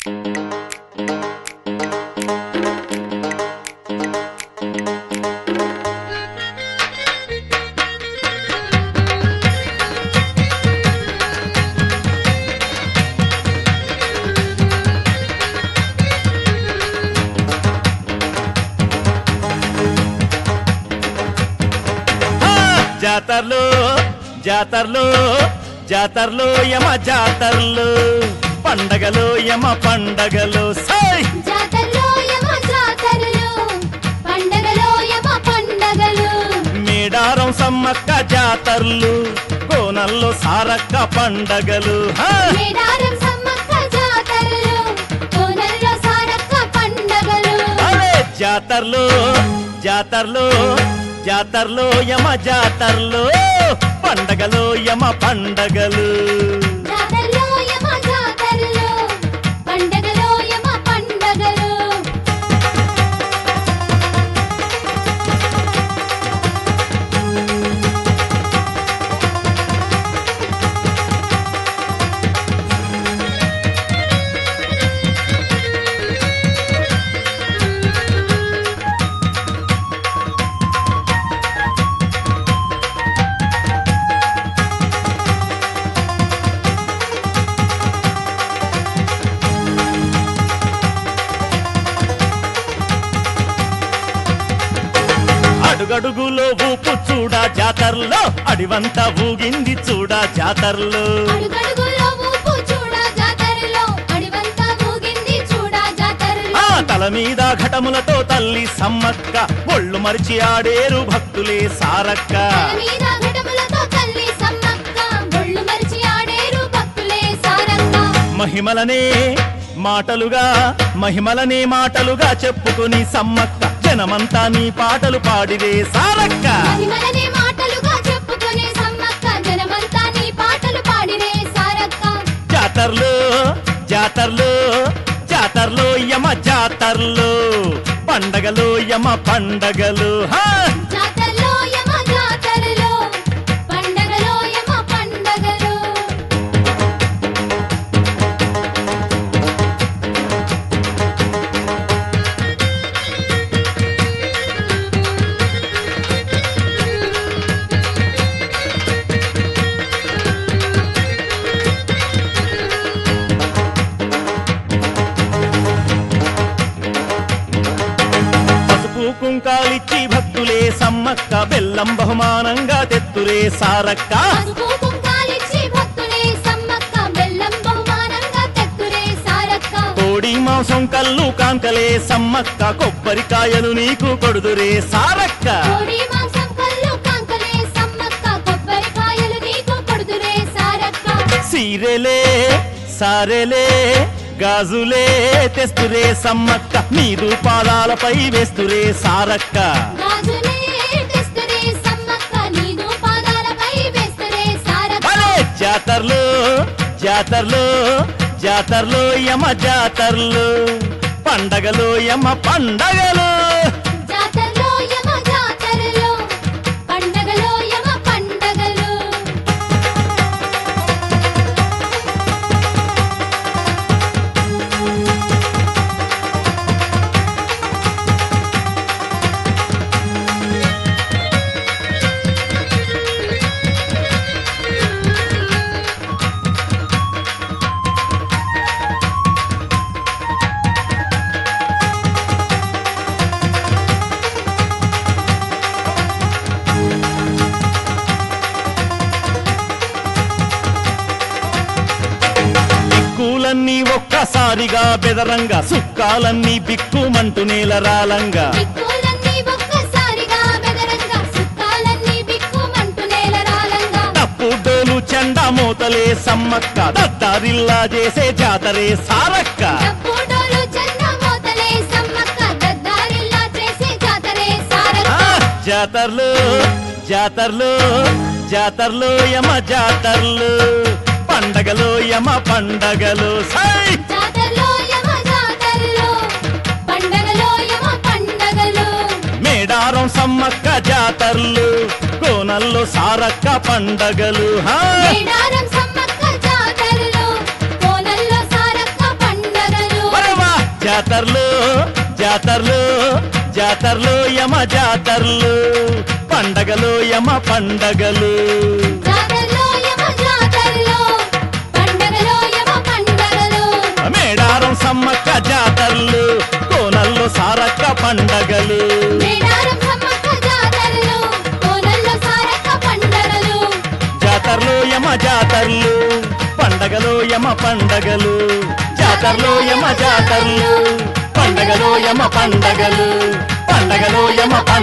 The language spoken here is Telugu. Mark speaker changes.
Speaker 1: జాతరలు జాతరలు జాతరలు యమ జాతరలు పండగలు యమ పండగలు సై
Speaker 2: జాతరలో యమ జాతరలు పండగలో యమ పండగలు
Speaker 1: మేడారం సమ్మక్క జాతరలు కోనల్లో సారక్క పండగలు హా!
Speaker 2: మేడారం సమ్మక్క జాతరలు కోనల్లో సారక్క పండగలు
Speaker 1: అరే జాతరలు జాతరలు జాతరలు యమ జాతరలు పండగలు యమ పండగలు
Speaker 2: జాతరలో యమ జాతరలు పండగలో యమ పండగలు
Speaker 1: అడుగడుగులో ఊపు చూడా జాతరలో అడివంతా ఊగింది చూడా జాతరలో
Speaker 2: అడుగడుగులో ఊపు చూడ జాతరలో అడివంతా ఊగింది చూడ జాతరలో
Speaker 1: ఆ తల మీద ఘటములతో తల్లి సమ్మక్క ఒళ్ళు మరిచి ఆడేరు భక్తులే సారక్క
Speaker 2: తల మీద ఘటములతో తల్లి సమ్మక్క ఒళ్ళు మరిచి ఆడేరు భక్తులే సారక్క
Speaker 1: మహిమలనే మాటలుగా మహిమలనే మాటలుగా చెప్పుకుని సమ్మక్క జనమంతా నీ పాటలు పాడిరే సారక్క
Speaker 2: మహిమలనే మాటలుగా చెప్పుకునే సమ్మక్క జనమంతా నీ పాటలు పాడిరే సారక్క
Speaker 1: జాతరలు జాతరలు జాతరలు యమ జాతరలు పండగలు యమ పండగలు హా
Speaker 2: జాతరలో యమ జాతరలో పండగలో యమ పండగలు
Speaker 1: పసుపు కుంకాలిచ్చి భక్తులే సమ్మక్క బెల్లం బహుమానంగా తెత్తురే సారక్క
Speaker 2: పసుపు కుంకాలిచ్చి భక్తులే సమ్మక్క బెల్లం బహుమానంగా తెక్కురే సారక్క
Speaker 1: కోడి మాంసం కల్లు కాంకలే సమ్మక్క కొబ్బరికాయలు నీకు కొడుదురే సారక్క
Speaker 2: కోడి మాంసం కల్లు కాంకలే సమ్మక్క కొబ్బరికాయలు నీకు కొడుదురే సారక్క
Speaker 1: సీరెలే సారెలే గాజులే తెస్తురే సమ్మక్క నీదు పాదాలపై వేస్తురే సారక్క
Speaker 2: గాజులే తెస్తురే సమ్మక్క నీదు పాదాలపై వేస్తురే సారక్క
Speaker 1: భలే జాతరలు జాతరలు జాతరలు యమ జాతరలు పండగలు యమ పండగలు
Speaker 2: జాతరలో యమ జాతరలో పండగలో యమ పండగలు
Speaker 1: దిక్కులన్నీ ఒక్కసారిగా బెదరంగా సుక్కాలన్నీ బిక్కుమంటూ నేలరాలంగా
Speaker 2: దిక్కులన్నీ ఒక్కసారిగా బెదరంగా సుక్కాలన్నీ బిక్కుమంటూ నేలరాలంగా
Speaker 1: తప్పు డోలు చెండా మూతలే సమ్మక్క దద్దారిల్లా చేసే జాతరే సారక్క
Speaker 2: డప్పుడోలు చంద మోతలే సమ్మక్క దద్దారిల్లా చేసే జాతరే సారక్క
Speaker 1: ఆ, జాతరలు జాతరలు జాతరలు యమ జాతరలు పండగలు యమ పండగలు సై
Speaker 2: జాతరలో యమ జాతరలో పండగలో యమ పండగలు
Speaker 1: మేడారం సమ్మక్క జాతరలు కోనల్లో సారక్క పండగలు హా
Speaker 2: మేడారం సమ్మక్క జాతరలో కోనల్లో సారక్క పండగలు
Speaker 1: జాతరలు జాతరలు జాతరలు యమ జాతరలు పండగలు యమ పండగలు
Speaker 2: జాతరలో యమ జాతరలో పండగలో యమ పండగలు
Speaker 1: మేడారం సమ్మక్క జాతరలు కోనల్లో సారక్క పండగలు
Speaker 2: మేడారం సమ్మక్క జాతరలు కోనల్లో సారక్క పండగలు
Speaker 1: జాతరలు యమ జాతరలు పండగలు యమ పండగలు జాతరలు యమ జాతరలు పండగలు యమ పండగలు పండగలు యమ